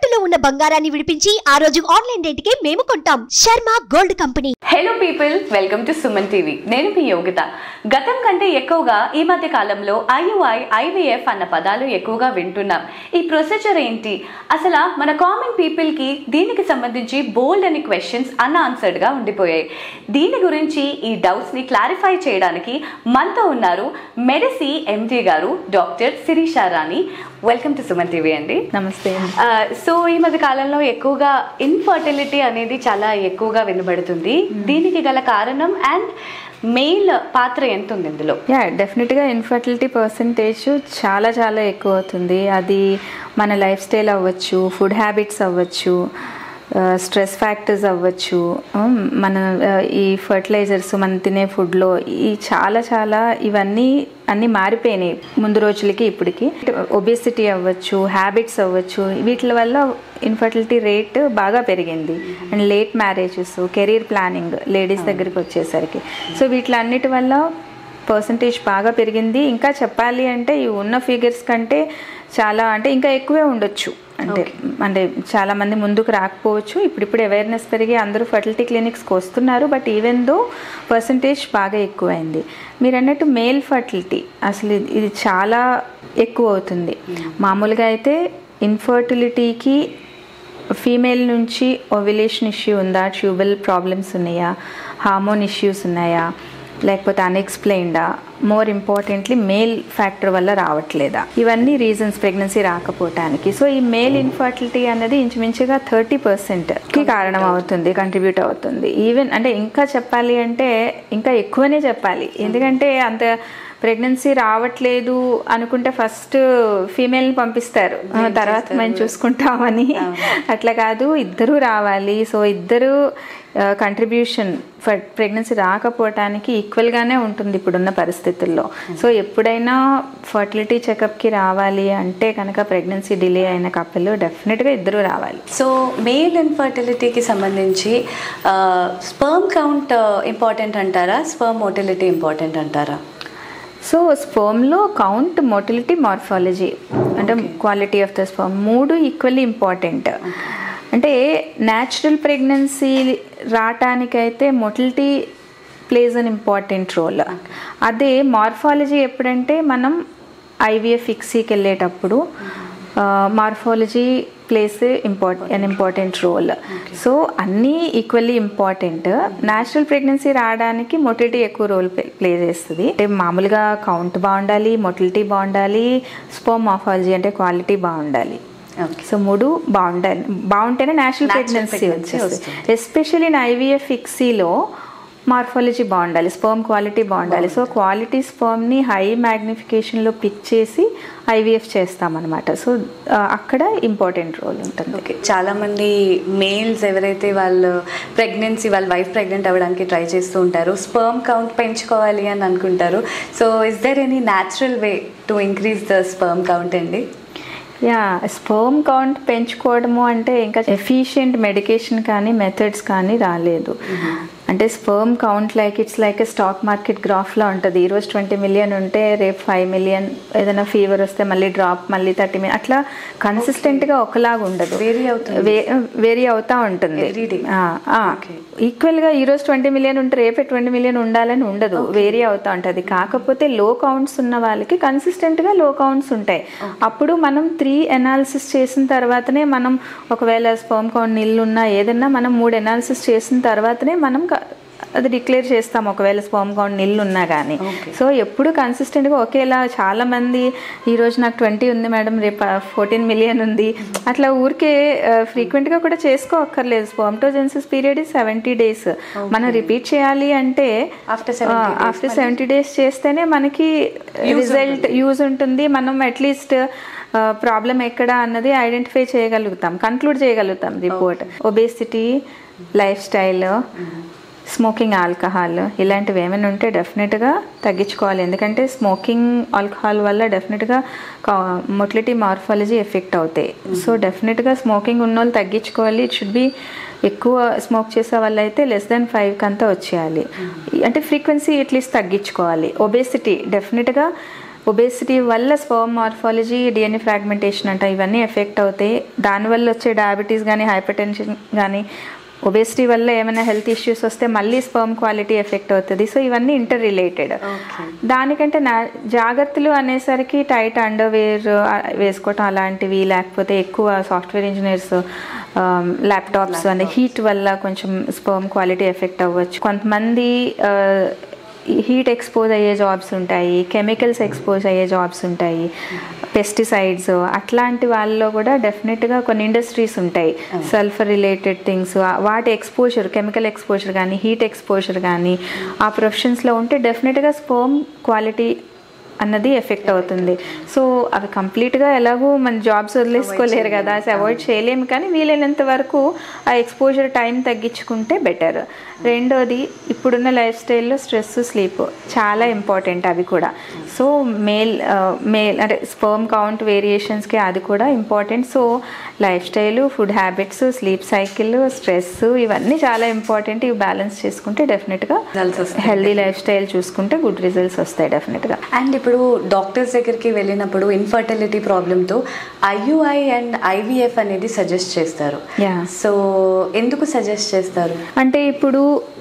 తాకట్టులో ఉన్న బంగారాన్ని విడిపించి ఆ రోజు ఆన్లైన్ రేటుకే మేము కొంటాం Sharma gold company hello people welcome to Suman TV నేను మీ యోగిత గతం కంటే ఎక్కువగా ఈ మధ్య కాలంలో ఐయుఐ ఐవీఎఫ్ అన్న పదాలు ఎక్కువగా వింటున్నాం ఈ ప్రొసీజర్ ఏంటి అసలు మన కామన్ పీపుల్కి దీనికి సంబంధించి బోల్డ్ అని క్వశ్చన్స్ అన్ఆన్సర్డ్గా ఉండిపోయాయి దీని గురించి ఈ డౌట్స్ని క్లారిఫై చేయడానికి మనతో ఉన్నారు మెడిసి ఎండి గారు doctor Sirisha Rani welcome to Suman TV అండి నమస్తే అండి ఆ, సో ఈ మధ్య కాలంలో ఎక్కువగా ఇన్ఫర్టిలిటీ అనేది చాలా ఎక్కువగా వినబడుతుంది దీనికి గల కారణం అండ్ మెయిల్ పాత్ర ఎంత ఉంది ఇందులో యా డెఫినెట్గా ఇన్ఫర్టిలిటీ పర్సంటేజ్ చాలా చాలా ఎక్కువ అవుతుంది అది మన లైఫ్ స్టైల్ అవ్వచ్చు ఫుడ్ హ్యాబిట్స్ అవ్వచ్చు స్ట్రెస్ ఫ్యాక్టర్స్ అవ్వచ్చు ఉమ్, మన ఆ, ఈ ఫర్టిలైజర్స్ మనం తినే ఫుడ్లో ఈ చాలా చాలా ఇవన్నీ అన్నీ మారిపోయినాయి ముందు రోజులకి ఇప్పటికి ఒబేసిటీ అవ్వచ్చు హ్యాబిట్స్ అవ్వచ్చు వీటి వల్ల ఇన్ఫర్టిలిటీ రేట్ బాగా పెరిగింది and late marriages career planning ladies దగ్గరికి వచ్చేసరికి సో వీటిలన్నిటి వల్ల పర్సంటేజ్ బాగా పెరిగింది ఇంకా చెప్పాలి అంటే ఈ ఉన్న ఫిగర్స్ కంటే చాలా అంటే ఇంకా ఎక్కువే ఉండొచ్చు అంటే అంటే చాలా మంది ముందుకు రాకపోవచ్చు ఇప్పుడిప్పుడు అవేర్నెస్ పెరిగి అందరూ ఫర్టిలిటీ క్లినిక్స్కి వస్తున్నారు బట్ ఈవెన్ దో పర్సంటేజ్ బాగా ఎక్కువైంది మీరు అన్నట్టు మేల్ ఫర్టిలిటీ అసలు ఇది- ఇది చాలా ఎక్కువ అవుతుంది మామూలుగా అయితే ఇన్ఫర్టిలిటీకి ఫీమేల్ నుంచి ఓవిలేషన్ ఇష్యూ ఉందా ట్యూబల్ ప్రాబ్లమ్స్ ఉన్నాయా హార్మోన్ ఇష్యూస్ ఉన్నాయా లేకపోతే అన్ఎక్స్ప్లెయిన్డా మోర్ ఇంపార్టెంట్లీ మేల్ ఫ్యాక్టర్ వల్ల రావట్లేదా ఇవన్నీ రీజన్స్ ప్రెగ్నెన్సీ రాకపోవటానికి సో ఈ మేల్ ఇన్ఫర్టిలిటీ అనేది ఇంచుమించుగా థర్టీ పర్సెంట్కి కారణం అవుతుంది కంట్రిబ్యూట్ అవుతుంది ఈవెన్ అంటే ఇంకా చెప్పాలి అంటే ఇంకా ఎక్కువనే చెప్పాలి ఎందుకంటే అంత ప్రెగ్నెన్సీ రావట్లేదు అనుకుంటే ఫస్ట్ ఫీమేల్ని పంపిస్తారు ఆ, తర్వాత మేము చూసుకుంటామని అట్లా కాదు ఇద్దరు రావాలి సో ఇద్దరు కంట్రిబ్యూషన్ ఫర్ ప్రెగ్నెన్సీ రాకపోవటానికి ఈక్వల్గానే ఉంటుంది ఇప్పుడున్న పరిస్థితుల్లో సో ఎప్పుడైనా ఫర్టిలిటీ చెకప్కి రావాలి అంటే కనుక ప్రెగ్నెన్సీ డిలే అయిన కప్పులు డెఫినెట్గా ఇద్దరు రావాలి సో మెయిల్ ఇన్ఫర్టిలిటీకి సంబంధించి స్పర్మ్ కౌంట్ ఇంపార్టెంట్ అంటారా స్పర్మ్ మోటిలిటీ ఇంపార్టెంట్ అంటారా సో స్పర్మ్లో కౌంట్ మోటిలిటీ మార్ఫాలజీ అంటే క్వాలిటీ ఆఫ్ ద స్పర్మ్ మూడు ఈక్వల్లీ ఇంపార్టెంట్ అంటే న్యాచురల్ ప్రెగ్నెన్సీ రావటానికైతే motility plays an important role అదే మార్ఫాలజీ ఎప్పుడంటే మనం ఐవీఎఫ్ ఫిక్సీకి వెళ్ళేటప్పుడు morphology plays import an important role so అన్నీ ఈక్వల్లీ ఇంపార్టెంట్ న్యాచురల్ ప్రెగ్నెన్సీ రావడానికి మొటిలిటీ ఎక్కువ రోల్ ప్లే చేస్తుంది అంటే మామూలుగా కౌంట్ బాగుండాలి మొటిలిటీ బాగుండాలి స్పోమ్ మార్ఫాలజీ అంటే క్వాలిటీ బాగుండాలి ఓకే సో మూడు బాగుండాలి బాగుంటేనే నేషనల్ Natural ప్రెగ్నెన్సీ pregnancy వచ్చేస్తుంది ఎస్పెషల్లీ ఇన్ ఐవీఎఫ్ ఫిక్సీలో మార్ఫాలజీ బాగుండాలి స్పర్మ్ క్వాలిటీ బాగుండాలి సో క్వాలిటీ స్పర్మ్ని హై మ్యాగ్నిఫికేషన్లో పిక్ చేసి ఐవీఎఫ్ చేస్తామన్నమాట సో అక్కడ ఇంపార్టెంట్ రోల్ ఉంటుంది ఓకే చాలా మంది మేల్స్ ఎవరైతే వాళ్ళు ప్రెగ్నెన్సీ వాళ్ళ వైఫ్ ప్రెగ్నెంట్ అవ్వడానికి ట్రై చేస్తూ ఉంటారు స్పర్మ్ కౌంట్ పెంచుకోవాలి అని అనుకుంటారు so is there any natural way to increase the sperm count అండి యా స్పర్మ్ కౌంట్ పెంచుకోవడము అంటే ఇంకా ఎఫిషియంట్ మెడికేషన్ కానీ మెథడ్స్ కానీ రాలేదు అంటే sperm count like it's like stock market గ్రాఫ్లో ఉంటుంది ఈరోజు ట్వంటీ మిలియన్ ఉంటే రేపు ఫైవ్ మిలియన్ ఏదైనా ఫీవర్ వస్తే మళ్ళీ డ్రాప్ మళ్ళీ థర్టీ మిలియన్ అట్లా కన్సిస్టెంట్గా ఒకలాగా ఉండదు Vary అవుతుంది. వేరీ అవుతా ఉంటుంది Every day. Okay. ఈక్వల్గా ఈరోజు ట్వంటీ మిలియన్ ఉంటే రేపే ట్వంటీ మిలియన్ ఉండాలని ఉండదు వేరీ అవుతా ఉంటుంది కాకపోతే లో కౌంట్స్ ఉన్న వాళ్ళకి కన్సిస్టెంట్గా లో కౌంట్స్ ఉంటాయి అప్పుడు మనం త్రీ ఎనాలిసిస్ చేసిన తర్వాతనే మనం ఒకవేళ స్పర్మ్ కౌంట్ నిల్లు ఉన్నా ఏదన్నా మనం మూడు ఎనాలిసిస్ చేసిన తర్వాతనే మనం క- అది డిక్లేర్ చేస్తాం ఒకవేళ స్పర్మ్ కౌంట్ నిల్లు ఉన్నా కానీ సో ఎప్పుడు కన్సిస్టెంట్గా ఒకేలా చాలా మంది ఈ రోజు నాకు ట్వంటీ ఉంది మేడం రేపు ఫోర్టీన్ మిలియన్ ఉంది అట్లా ఊరికే ఫ్రీక్వెంట్గా కూడా చేసుకోక్కర్లేదు స్పర్మ్టోజెన్సిస్ పీరియడ్ సెవెంటీ డేస్ మనం రిపీట్ చేయాలి అంటే After 70 days after seventy days చేస్తేనే మనకి రిజల్ట్ యూజ్ ఉంటుంది మనం అట్లీస్ట్ ప్రాబ్లం ఎక్కడ అన్నది ఐడెంటిఫై చేయగలుగుతాం కన్క్లూడ్ చేయగలుగుతాం report obesity lifestyle smoking alcohol ఇలాంటివి ఏమైనా ఉంటే డెఫినెట్గా తగ్గించుకోవాలి ఎందుకంటే స్మోకింగ్ ఆల్కహాల్ వల్ల డెఫినెట్గా మొటిలిటీ మార్ఫాలజీ ఎఫెక్ట్ అవుతాయి సో డెఫినెట్గా స్మోకింగ్ ఉన్న వాళ్ళు తగ్గించుకోవాలి ఇట్ షుడ్ బి ఎక్కువ స్మోక్ చేసే వాళ్ళు అయితే లెస్ దెన్ ఫైవ్కి అంతా వచ్చేయాలి అంటే ఫ్రీక్వెన్సీ అట్లీస్ట్ తగ్గించుకోవాలి ఒబేసిటీ డెఫినెట్గా ఒబేసిటీ వల్ల స్పర్మ్ మార్ఫాలజీ డిఎన్ఏ ఫ్రాగ్మెంటేషన్ అంట ఇవన్నీ ఎఫెక్ట్ అవుతాయి దానివల్ల వచ్చే డయాబెటీస్ కానీ హైపర్ టెన్షన్ కానీ ఒబేసిటీ వల్ల ఏమైనా హెల్త్ ఇష్యూస్ వస్తే మళ్ళీ స్పర్మ్ క్వాలిటీ ఎఫెక్ట్ అవుతుంది సో ఇవన్నీ ఇంటర్ రిలేటెడ్ దానికంటే నా జాగ్రత్తలు అనేసరికి టైట్ అండర్వేర్ వేసుకోవటం అలాంటివి లేకపోతే ఎక్కువ సాఫ్ట్వేర్ ఇంజనీర్స్ ల్యాప్టాప్స్ అనే హీట్ వల్ల కొంచెం స్పర్మ్ క్వాలిటీ ఎఫెక్ట్ అవ్వచ్చు కొంతమంది హీట్ ఎక్స్పోజ్ అయ్యే జాబ్స్ ఉంటాయి కెమికల్స్ ఎక్స్పోజ్ అయ్యే జాబ్స్ ఉంటాయి పెస్టిసైడ్స్ అట్లాంటి వాళ్ళలో కూడా డెఫినెట్గా కొన్ని ఇండస్ట్రీస్ ఉంటాయి సల్ఫర్ రిలేటెడ్ థింగ్స్ వాటి ఎక్స్పోజర్ కెమికల్ ఎక్స్పోజర్ కానీ హీట్ ఎక్స్పోజర్ కానీ ఆ ప్రొఫెషన్స్లో ఉంటే డెఫినెట్గా స్పర్మ్ క్వాలిటీ అన్నది ఎఫెక్ట్ అవుతుంది సో అవి కంప్లీట్గా ఎలాగో మన జాబ్స్ వదిలేసుకోలేరు కదా అసలు అవాయిడ్ చేయలేము కానీ వీలైనంత వరకు ఆ ఎక్స్పోజర్ టైం తగ్గించుకుంటే బెటర్ రెండోది ఇప్పుడున్న లైఫ్ స్టైల్లో స్ట్రెస్ స్లీప్ చాలా ఇంపార్టెంట్ అవి కూడా సో మేల్ మేల్ అంటే స్పర్మ్ కౌంట్ వేరియేషన్స్కి అది కూడా important so lifestyle food habits sleep cycle stress ఇవన్నీ చాలా ఇంపార్టెంట్ ఇవి బ్యాలెన్స్ చేసుకుంటే డెఫినెట్గా Results వస్తాయి. హెల్దీ లైఫ్ స్టైల్ చూసుకుంటే గుడ్ రిజల్ట్స్ వస్తాయి డెఫినెట్గా అండ్ ఇప్పుడు డాక్టర్స్ దగ్గరికి వెళ్ళినప్పుడు ఇన్ఫర్టిలిటీ ప్రాబ్లంతో ఐయుఐ అండ్ ఐవీఎఫ్ అనేది సజెస్ట్ చేస్తారు Yeah. సో ఎందుకు సజెస్ట్ చేస్తారు అంటే ఇప్పుడు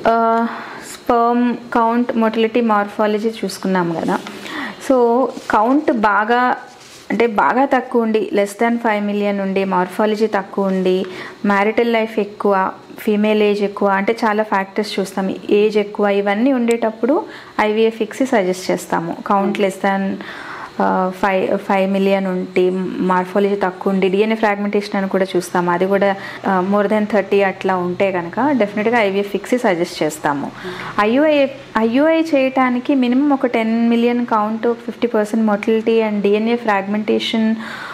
స్పర్మ్ కౌంట్ మొటిలిటీ మార్ఫాలజీ చూసుకున్నాం కదా సో కౌంట్ బాగా అంటే బాగా తక్కువ ఉండి లెస్ దాన్ ఫైవ్ మిలియన్ ఉండి మార్ఫాలజీ తక్కువ ఉండి మ్యారిటల్ లైఫ్ ఎక్కువ ఫీమేల్ ఏజ్ ఎక్కువ అంటే చాలా ఫ్యాక్టర్స్ చూస్తాం ఏజ్ ఎక్కువ ఇవన్నీ ఉండేటప్పుడు ఐవీఎఫ్ ఫిక్స్ సజెస్ట్ చేస్తాము count less than five five million ఉండి మార్ఫాలజీ తక్కువ ఉండి డిఎన్ఏ ఫ్రాగ్మెంటేషన్ అని కూడా చూస్తాము అది కూడా మోర్ దెన్ థర్టీ అట్లా ఉంటే కనుక డెఫినెట్గా ఐవీఎఫ్ ఫిక్స్ సజెస్ట్ చేస్తాము ఐయుఐ ఐయుఐ చేయటానికి మినిమం ఒక ten million count fifty percent motility and DNA fragmentation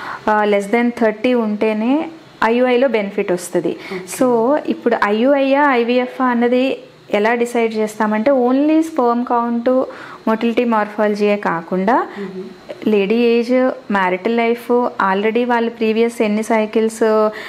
less then thirty ఉంటేనే ఐయుఐలో బెనిఫిట్ వస్తుంది సో ఇప్పుడు ఐయుఐయా ఐవీఎఫ్ అన్నది ఎలా డిసైడ్ చేస్తామంటే ఓన్లీ స్పర్మ్ కౌంట్ మొటిలిటీ మార్ఫాలజీయే కాకుండా lady age marital life already వాళ్ళు ప్రీవియస్ ఎన్ని సైకిల్స్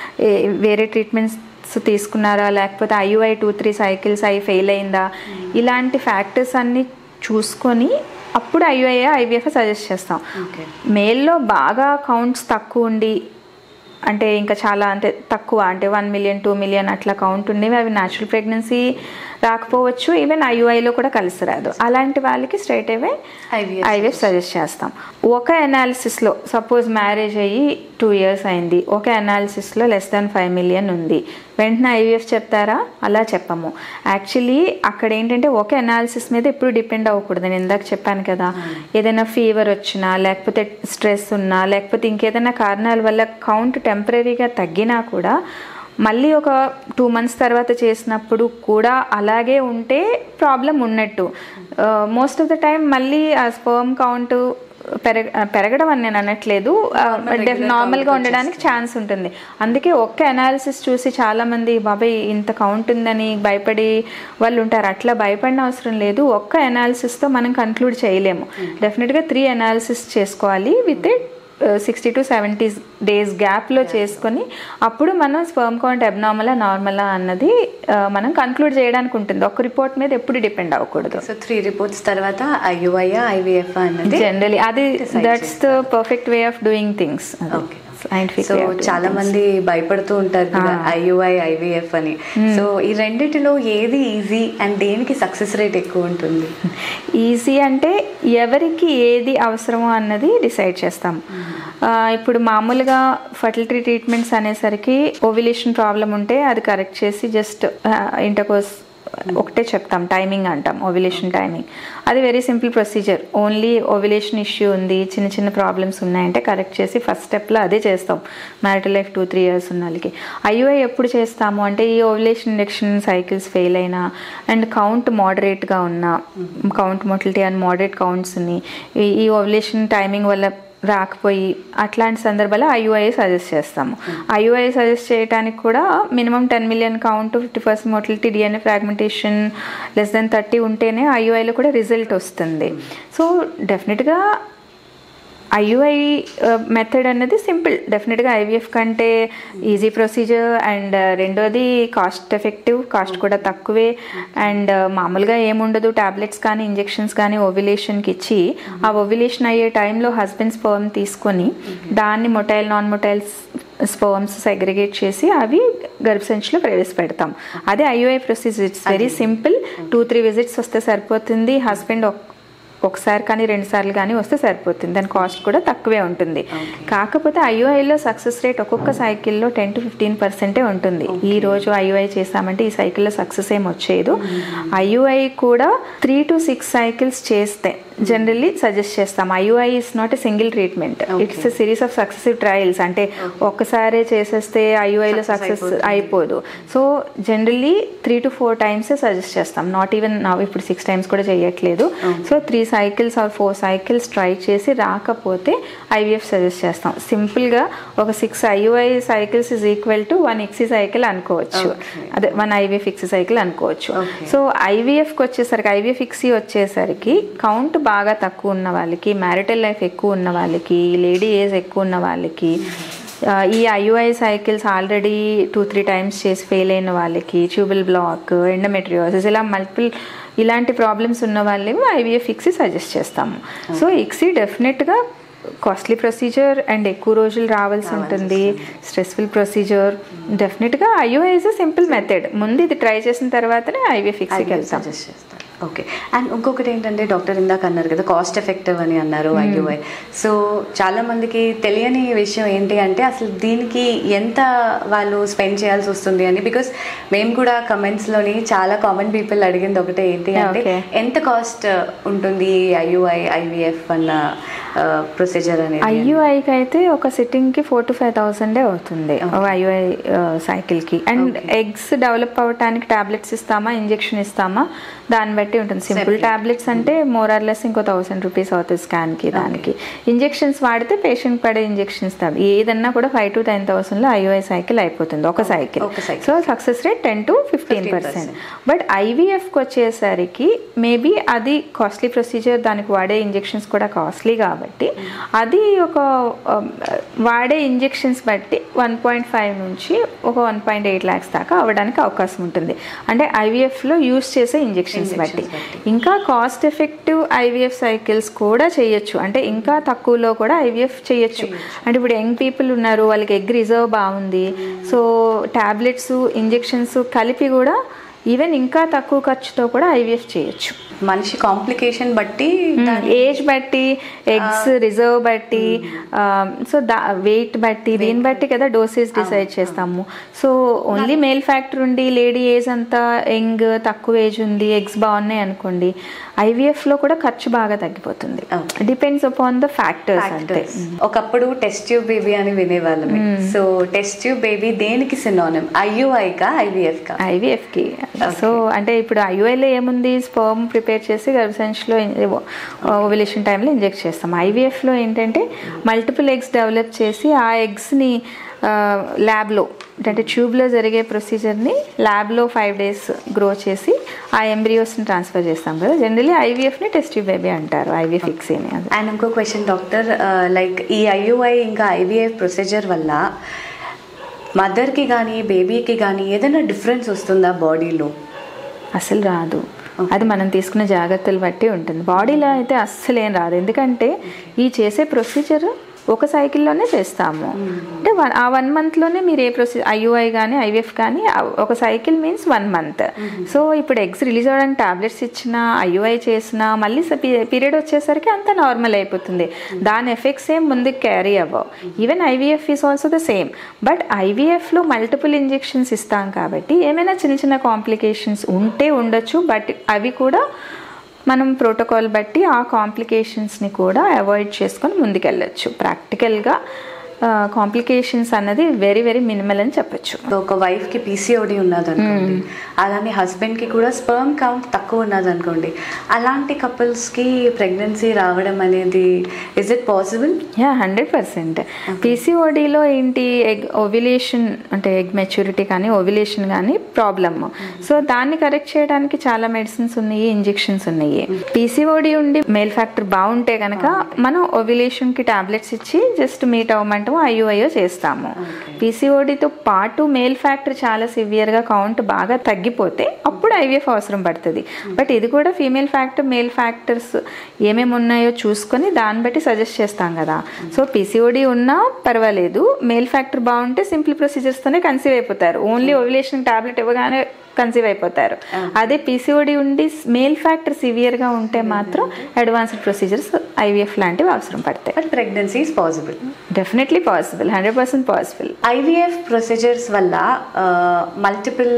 వేరే ట్రీట్మెంట్స్ తీసుకున్నారా లేకపోతే ఐయుఐ టూ త్రీ సైకిల్స్ అవి ఫెయిల్ అయిందా ఇలాంటి ఫ్యాక్టర్స్ అన్నీ చూసుకొని అప్పుడు ఐయుఐ ఐవీఎఫ్ సజెస్ట్ చేస్తాం ఓకే మేల్లో బాగా కౌంట్స్ తక్కువ ఉండి అంటే ఇంకా చాలా అంటే తక్కువ అంటే వన్ మిలియన్ టూ మిలియన్ అట్లా కౌంట్ ఉండేవి అవి న్యాచురల్ ప్రెగ్నెన్సీ రాకపోవచ్చు ఈవెన్ ఐయుఐలో కూడా కలిసి రాదు అలాంటి వాళ్ళకి స్ట్రైట్ అవే IVF ఐవీఎఫ్ సజెస్ట్ చేస్తాం ఒక అనాలిసిస్లో సపోజ్ మ్యారేజ్ అయ్యి టూ ఇయర్స్ అయింది ఒక అనాలిసిస్లో లెస్ దాన్ ఫైవ్ మిలియన్ ఉంది వెంటనే ఐవీఎఫ్ చెప్తారా అలా చెప్పము యాక్చువల్లీ అక్కడ ఏంటంటే ఒక అనాలిసిస్ మీద ఎప్పుడు డిపెండ్ అవ్వకూడదు నేను ఇందాక చెప్పాను కదా ఏదైనా ఫీవర్ వచ్చినా లేకపోతే స్ట్రెస్ ఉన్నా లేకపోతే ఇంకేదైనా కారణాల వల్ల కౌంట్ టెంపరీగా తగ్గినా కూడా మళ్ళీ ఒక టూ మంత్స్ తర్వాత చేసినప్పుడు కూడా అలాగే ఉంటే ప్రాబ్లం ఉన్నట్టు మోస్ట్ ఆఫ్ ద టైం మళ్ళీ ఆ స్పర్మ్ కౌంట్ పెరగ పెరగడం అని నేను అనట్లేదు నార్మల్గా ఉండడానికి ఛాన్స్ ఉంటుంది అందుకే ఒక్క అనాలిసిస్ చూసి చాలామంది బాబాయ్ ఇంత కౌంట్ ఉందని భయపడి వాళ్ళు ఉంటారు అట్లా భయపడిన అవసరం లేదు ఒక్క అనాలిసిస్తో మనం కన్క్లూడ్ చేయలేము డెఫినెట్గా త్రీ అనాలిసిస్ చేసుకోవాలి with sixty to seventy days గ్యాప్లో చేసుకొని అప్పుడు మనం స్పర్మ్ కౌంట్ అబ్నార్మలా నార్మలా అన్నది ఆ, మనం కన్క్లూడ్ చేయడానికి ఉంటుంది ఒక రిపోర్ట్ మీద ఎప్పుడు డిపెండ్ అవ్వకూడదు సో త్రీ రిపోర్ట్స్ తర్వాత ఐయుఐ ఐవీఎఫ్ అన్నది జనరలీ అది decide that's the perfect way of doing things Okay. Scientific so చాలా మంది భయపడుతూ ఉంటారు కదా ఐయుఐ ఐవీఎఫ్ అని సో ఈ రెండిటిలో ఏది ఈజీ అండ్ దేనికి సక్సెస్ రేట్ ఎక్కువ ఉంటుంది ఈజీ అంటే ఎవరికి ఏది అవసరమో అన్నది డిసైడ్ చేస్తాం ఆ, ఇప్పుడు మామూలుగా ఫర్టిలిటీ ట్రీట్మెంట్స్ అనేసరికి ఓవిలేషన్ ప్రాబ్లం ఉంటే అది కరెక్ట్ చేసి జస్ట్ ఇంటర్కోర్స్ ఒకటే చెప్తాం టైమింగ్ అంటాం ఓవిలేషన్ టైమింగ్ అది very simple procedure only ovulation issue ఉంది చిన్న చిన్న ప్రాబ్లమ్స్ ఉన్నాయంటే కరెక్ట్ చేసి ఫస్ట్ స్టెప్లో అదే చేస్తాం marital life two three years ఉన్న వాళ్ళకి ఐయుఐ ఎప్పుడు చేస్తాము అంటే ఈ ఓవిలేషన్ ఇండక్షన్ సైకిల్స్ ఫెయిల్ అయినా అండ్ కౌంట్ మోడరేట్గా ఉన్న count motility and moderate counts ఉన్నాయి ఈ- ఈ ఓవిలేషన్ టైమింగ్ వల్ల రాకపోయి అట్లాంటి సందర్భాల్లో ఐయుఐ సజెస్ట్ చేస్తాము ఐయుఐ సజెస్ట్ చేయడానికి కూడా minimum ten million count fifty percent motility DNA fragmentation less then thirty ఉంటేనే ఐయుఐలో కూడా రిజల్ట్ వస్తుంది సో డెఫినెట్గా ఐయుఐ మెథడ్ అనేది సింపుల్ డెఫినెట్గా ఐవీఎఫ్ కంటే ఈజీ ప్రొసీజర్ అండ్ రెండోది కాస్ట్ ఎఫెక్టివ్ కాస్ట్ కూడా తక్కువే అండ్ మామూలుగా ఏముండదు టాబ్లెట్స్ కానీ ఇంజెక్షన్స్ కానీ ఓవిలేషన్కి ఇచ్చి ఆ ఓవిలేషన్ అయ్యే టైంలో హస్బెండ్ స్పర్మ్ తీసుకొని దాన్ని motile non motiles sperms segregate చేసి అవి గర్భసంచిలో ప్రవేశపెడతాం అదే IUI procedure it's very simple two three visits వస్తే సరిపోతుంది హస్బెండ్ ఒకసారి కానీ రెండు సార్లు కానీ వస్తే సరిపోతుంది దాని కాస్ట్ కూడా తక్కువే ఉంటుంది కాకపోతే ఐయుఐలో సక్సెస్ రేట్ ఒక్కొక్క సైకిల్లో టెన్ టు ఫిఫ్టీన్ పర్సెంటే ఉంటుంది ఈ రోజు ఐయుఐ చేసామంటే ఈ సైకిల్లో సక్సెస్ ఏం వచ్చేది ఐయుఐ కూడా త్రీ టు సిక్స్ సైకిల్స్ చేస్తే జనరల్లీ సజెస్ట్ చేస్తాం IUI is not a single treatment it's a series of successive trials అంటే ఒక్కసారే చేసేస్తే ఐయుఐలో సక్సెస్ అయిపోదు so generally three to four times suggest చేస్తాం నాట్ ఈవెన్ నా ఇప్పుడు సిక్స్ టైమ్స్ కూడా చేయట్లేదు so three cycles or four cycles try చేసి రాకపోతే ఐవీఎఫ్ సజెస్ట్ చేస్తాం సింపుల్గా ఒక six IUI cycles is equal to one ICSI cycle అనుకోవచ్చు అదే వన్ ఐవీఎఫ్ ఎక్సీ సైకిల్ అనుకోవచ్చు సో ఐవీఎఫ్కి వచ్చేసరికి ఐవీఎఫ్ ఎక్సీ వచ్చేసరికి కౌంట్ బాగా తక్కువ ఉన్న వాళ్ళకి మ్యారిటల్ లైఫ్ ఎక్కువ ఉన్న వాళ్ళకి లేడీ ఏజ్ ఎక్కువ ఉన్న వాళ్ళకి ఆ, ఈ IUI cycles already two three times చేసి ఫెయిల్ అయిన వాళ్ళకి ట్యూబల్ బ్లాక్ ఎండోమెట్రియోసిస్ ఇలా మల్టిపుల్ ఇలాంటి ప్రాబ్లమ్స్ ఉన్న వాళ్ళేమో ఐవీఎఫ్ ఇక్సీ సజెస్ట్ చేస్తాము సో ఇక్సీ డెఫినెట్గా కాస్ట్లీ ప్రొసీజర్ అండ్ ఎక్కువ రోజులు రావాల్సి ఉంటుంది స్ట్రెస్ఫుల్ ప్రొసీజర్ డెఫినెట్గా IUI is a simple method ముందు ఇది ట్రై చేసిన తర్వాతనే ఐవీఎఫ్ ఇక్సీకి వెళ్తాం సజెస్ట్ చేస్తారు ఓకే అండ్ ఇంకొకటి ఏంటంటే డాక్టర్ ఇందాక అన్నారు కదా కాస్ట్ ఎఫెక్టివ్ అని అన్నారు ఐయుఐ సో చాలా మందికి తెలియని విషయం ఏంటి అంటే అసలు దీనికి ఎంత వాళ్ళు స్పెండ్ చేయాల్సి వస్తుంది అని బికాస్ మేము కూడా కమెంట్స్లోని చాలా కామన్ పీపుల్ అడిగింది ఒకటే ఏంటి అంటే Okay. ఎంత కాస్ట్ ఉంటుంది ఐయుఐ ఐవిఎఫ్ అన్న ప్రొసీజర్ అనేది ఐయుఐకి అయితే ఒక సిట్టింగ్కి ఫోర్ టు ఫైవ్ థౌసండే అవుతుంది ఒక ఐయుఐ సైకిల్కి అండ్ ఎగ్స్ డెవలప్ అవ్వటానికి టాబ్లెట్స్ ఇస్తామా ఇంజెక్షన్ ఇస్తామా దాన్ని బట్టి ఉంటుంది సింపుల్ టాబ్లెట్స్ అంటే మోర్ ఆర్ లెస్ ఇంకో థౌసండ్ రూపీస్ అవుతుంది స్కాన్కి దానికి ఇంజెక్షన్స్ వాడితే పేషెంట్ పడే ఇంజెక్షన్స్ ఏదన్నా కూడా ఫైవ్ టు టెన్ థౌసండ్లో ఐయుఐ సైకిల్ అయిపోతుంది ఒక సైకిల్ ఒక cycle. So success rate ten to fifteen percent but ఐవీఎఫ్కి వచ్చేసరికి మేబీ అది కాస్ట్లీ ప్రొసీజర్ దానికి వాడే ఇంజెక్షన్స్ కూడా కాస్ట్లీ కాబట్టి అది ఒక um, వాడే ఇంజెక్షన్స్ బట్టి వన్ పాయింట్ ఫైవ్ నుంచి ఒక వన్ పాయింట్ ఎయిట్ ల్యాక్స్ దాకా అవ్వడానికి అవకాశం ఉంటుంది అంటే ఐవీఎఫ్లో యూస్ చేసే ఇంజెక్షన్స్ బట్టి ఇంకా కాస్ట్ ఎఫెక్టివ్ ఐవీఎఫ్ సైకిల్స్ కూడా చేయొచ్చు అంటే ఇంకా తక్కువలో కూడా ఐవీఎఫ్ చేయొచ్చు అంటే ఇప్పుడు యంగ్ పీపుల్ ఉన్నారు వాళ్ళకి ఎగ్ రిజర్వ్ బాగుంది సో టాబ్లెట్స్ ఇంజెక్షన్స్ కలిపి కూడా ఈవెన్ ఇంకా తక్కువ ఖర్చుతో కూడా ఐవీఎఫ్ చేయొచ్చు మనిషి కాంప్లికేషన్ బట్టి ఏజ్ బట్టి ఎగ్స్ రిజర్వ్ బట్టి సో దా వెయిట్ బట్టి దీన్ని బట్టి కదా డోసేజ్ డిసైడ్ చేస్తాము సో ఓన్లీ మేల్ ఫ్యాక్టర్ ఉండి లేడీ ఏజ్ అంతా యంగ్ తక్కువ ఏజ్ ఉంది ఎగ్స్ బాగున్నాయి అనుకోండి IVF లో కూడా ఖర్చు బాగా తగ్గిపోతుంది Okay. Depends upon the factors అంతే Factors. ఒకప్పుడు టెస్ట్ ట్యూబ్ బేబీ అని వినేవాళ్ళం సో టెస్ట్ ట్యూబ్ బేబీ దేనికి సినోనిమ్ ఐయుఐ కా ఐవిఎఫ్ కా ఐవీఎఫ్కి సో అంటే ఇప్పుడు ఐయుఐలో ఏముంది స్పర్మ్ ప్రిపేర్ చేసి గర్భసంచిలో ఓవిలేషన్ టైంలో ఇంజెక్ట్ చేస్తాం ఐవీఎఫ్లో ఏంటంటే మల్టిపుల్ ఎగ్స్ డెవలప్ చేసి ఆ ఎగ్స్ని ల్యాబ్లో అంటే ట్యూబ్లో జరిగే ప్రొసీజర్ని ల్యాబ్లో ఫైవ్ డేస్ గ్రో చేసి ఆ ఎంబ్రియోస్ని ట్రాన్స్ఫర్ చేస్తాం కదా జనరలీ ఐవీఎఫ్ని టెస్ట్ ట్యూబ్ బేబీ అంటారు ఐవీఎఫ్ ఇక్సీని అది అండ్ ఇంకో క్వశ్చన్ డాక్టర్ లైక్ ఈ ఐయుఐ ఇంకా ఐవిఎఫ్ ప్రొసీజర్ వల్ల మదర్కి కానీ బేబీకి కానీ ఏదైనా డిఫరెన్స్ వస్తుందా బాడీలో అసలు రాదు అది మనం తీసుకున్న జాగ్రత్తలు బట్టి ఉంటుంది బాడీలో అయితే అస్సలు ఏం రాదు ఎందుకంటే ఈ చేసే ప్రొసీజర్ ఒక సైకిల్లోనే చేస్తాము అంటే వన్ ఆ వన్ మంత్లోనే మీరు ఏ ప్రొసీ ఐయుఐ కానీ ఐవిఎఫ్ కానీ ఆ- ఒక cycle means one month so ఇప్పుడు ఎగ్స్ రిలీజ్ అవ్వడానికి టాబ్లెట్స్ ఇచ్చినా ఐయుఐ చేసినా మళ్ళీ పీరియడ్ వచ్చేసరికి అంతా నార్మల్ అయిపోతుంది దాని ఎఫెక్ట్స్ ఏం ముందుకు క్యారీ అవ్వవు even IVF is also the same but ఐవీఎఫ్లో మల్టిపుల్ ఇంజెక్షన్స్ ఇస్తాం కాబట్టి ఏమైనా చిన్న చిన్న కాంప్లికేషన్స్ ఉంటే ఉండొచ్చు బట్ అవి కూడా మనం ప్రోటోకాల్ బట్టి ఆ కాంప్లికేషన్స్ని కూడా అవాయిడ్ చేసుకొని ముందుకెళ్ళచ్చు ప్రాక్టికల్గా కాంప్లికేషన్స్ అన్నది వెరీ వెరీ మినిమల్ అని చెప్పొచ్చు ఒక వైఫ్ కి పీసీఓడి ఉన్నది అనుకోండి అలానే హస్బెండ్ కి కూడా స్పర్మ్ కౌంట్ తక్కువ ఉన్నది అనుకోండి అలాంటి కపుల్స్ కి ప్రెగ్నెన్సీ రావడం అనేది is it possible yeah hundred percent పీసీఓడిలో ఏంటి ఎగ్ ఓవ్యులేషన్ అంటే ఎగ్ మెచ్యూరిటీ కానీ ఓవ్యులేషన్ కానీ ప్రాబ్లమ్ సో దాన్ని కరెక్ట్ చేయడానికి చాలా మెడిసిన్స్ ఉన్నాయి ఇంజెక్షన్స్ ఉన్నాయి పీసీఓడి ఉండి మేల్ ఫ్యాక్టర్ బాగుంటే కనుక మనం ఓవ్యులేషన్ కి టాబ్లెట్స్ ఇచ్చి జస్ట్ మీట్ అవ్వమంటాము ఐయుఐఓ చేస్తాము పీసీఓడితో పాటు మేల్ ఫ్యాక్టర్ చాలా సివియర్ గా కౌంట్ బాగా తగ్గిపోతే అప్పుడు ఐవీఎఫ్ అవసరం పడుతుంది బట్ ఇది కూడా ఫీమేల్ ఫ్యాక్టర్ మేల్ ఫ్యాక్టర్స్ ఏమేమి ఉన్నాయో చూసుకొని దాన్ని బట్టి సజెస్ట్ చేస్తాం కదా సో పీసీఓడి ఉన్నా పర్వాలేదు మేల్ ఫ్యాక్టర్ బాగుంటే సింపుల్ ప్రొసీజర్స్తోనే కన్సీవ్ అయిపోతారు ఓన్లీ ఓవ్యులేషన్ టాబ్లెట్ ఇవ్వగానే కన్సీవ్ అయిపోతారు అదే పీసీఓడి ఉండి మేల్ ఫ్యాక్టర్ సివియర్గా ఉంటే మాత్రం అడ్వాన్స్డ్ ప్రొసీజర్స్ ఐవీఎఫ్ లాంటివి అవసరం పడతాయి but pregnancy is possible definitely possible hundred percent possible IVF procedures వల్ల మల్టిపుల్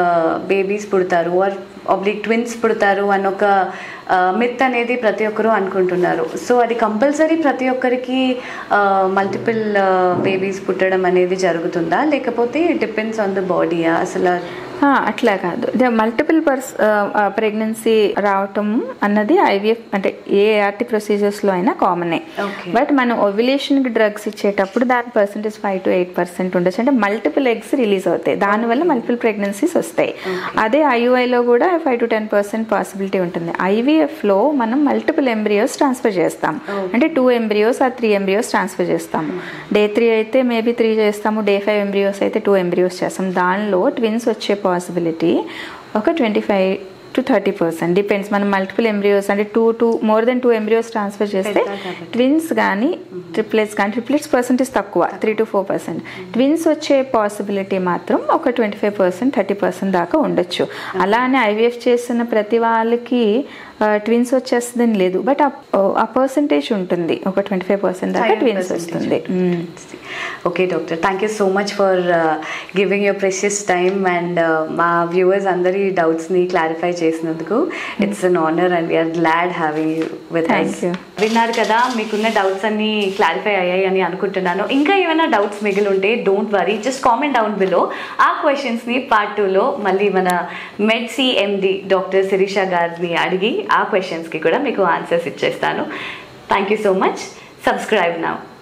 బేబీస్ పుడతారు ఆర్ ఆబ్లిక్ ట్విన్స్ పుడతారు అని ఒక మిత్ అనేది ప్రతి ఒక్కరూ అనుకుంటున్నారు సో అది కంపల్సరీ ప్రతి ఒక్కరికి మల్టిపుల్ బేబీస్ పుట్టడం అనేది జరుగుతుందా లేకపోతే డిపెండ్స్ ఆన్ ద బాడీయా అసలు ఆ, అట్లా కాదు మల్టిపుల్ పర్స్ ప్రెగ్నెన్సీ రావటం అన్నది ఐవీఎఫ్ అంటే ఏ ఆర్టీ ప్రొసీజర్స్లో అయినా కామనే Okay. బట్ మనం ఓవ్యులేషన్కి డ్రగ్స్ ఇచ్చేటప్పుడు దాని percentage five to eight percent ఉండొచ్చు అంటే మల్టిపుల్ ఎగ్స్ రిలీజ్ అవుతాయి దానివల్ల మల్టిపుల్ ప్రెగ్నెన్సీస్ వస్తాయి అదే ఐయుఐలో కూడా five to ten percent possibility ఉంటుంది ఐవీఎఫ్లో మనం మల్టిపుల్ ఎంబ్రియోస్ ట్రాన్స్ఫర్ చేస్తాం అంటే టూ ఎంబ్రియోస్ ఆ త్రీ ఎంబ్రియోస్ ట్రాన్స్ఫర్ చేస్తాము డే త్రీ అయితే మేబీ త్రీ చేస్తాము డే ఫైవ్ ఎంబ్రియోస్ అయితే టూ ఎంబ్రియోస్ చేస్తాం దానిలో ట్విన్స్ వచ్చే పాసిబిలిటీ ఒక twenty five to thirty percent depends మనం మల్టిపుల్ ఎంబ్రియోస్ అంటే two two more than two embryos transfer చేస్తే ట్విన్స్ కానీ ట్రిప్లెట్స్ కానీ ట్రిప్లెట్స్ పర్సెంటేజ్ తక్కువ three to four percent twins వచ్చే పాసిబిలిటీ మాత్రం ఒక twenty five percent thirty percent దాకా ఉండొచ్చు అలానే ఐవీఎఫ్ చేస్తున్న ప్రతి వాళ్ళకి ట్విన్స్ వచ్చేస్తుందని లేదు బట్ ఆ పర్సంటేజ్ ఉంటుంది ఒక ట్వంటీ ఫైవ్ పర్సెంట్ దాకా ట్విన్స్ వస్తుంది hmm. Okay doctor thank you so much for giving your precious time and మా వ్యూవర్స్ అందరి డౌట్స్ని క్లారిఫై చేసినందుకు it's an honour and we are glad having you with Thank you. విన్నారు కదా మీకున్న డౌట్స్ అన్ని క్లారిఫై అయ్యాయి అని అనుకుంటున్నాను ఇంకా ఏమైనా డౌట్స్ మిగిలి ఉంటే don't worry just comment down below ఆ క్వశ్చన్స్ని పార్ట్ టూలో మళ్ళీ మన మెడ్సీ ఎండి డాక్టర్ శిరీష గారిని అడిగి ఆ క్వశ్చన్స్కి కూడా మీకు ఆన్సర్స్ ఇచ్చేస్తాను thank you so much subscribe now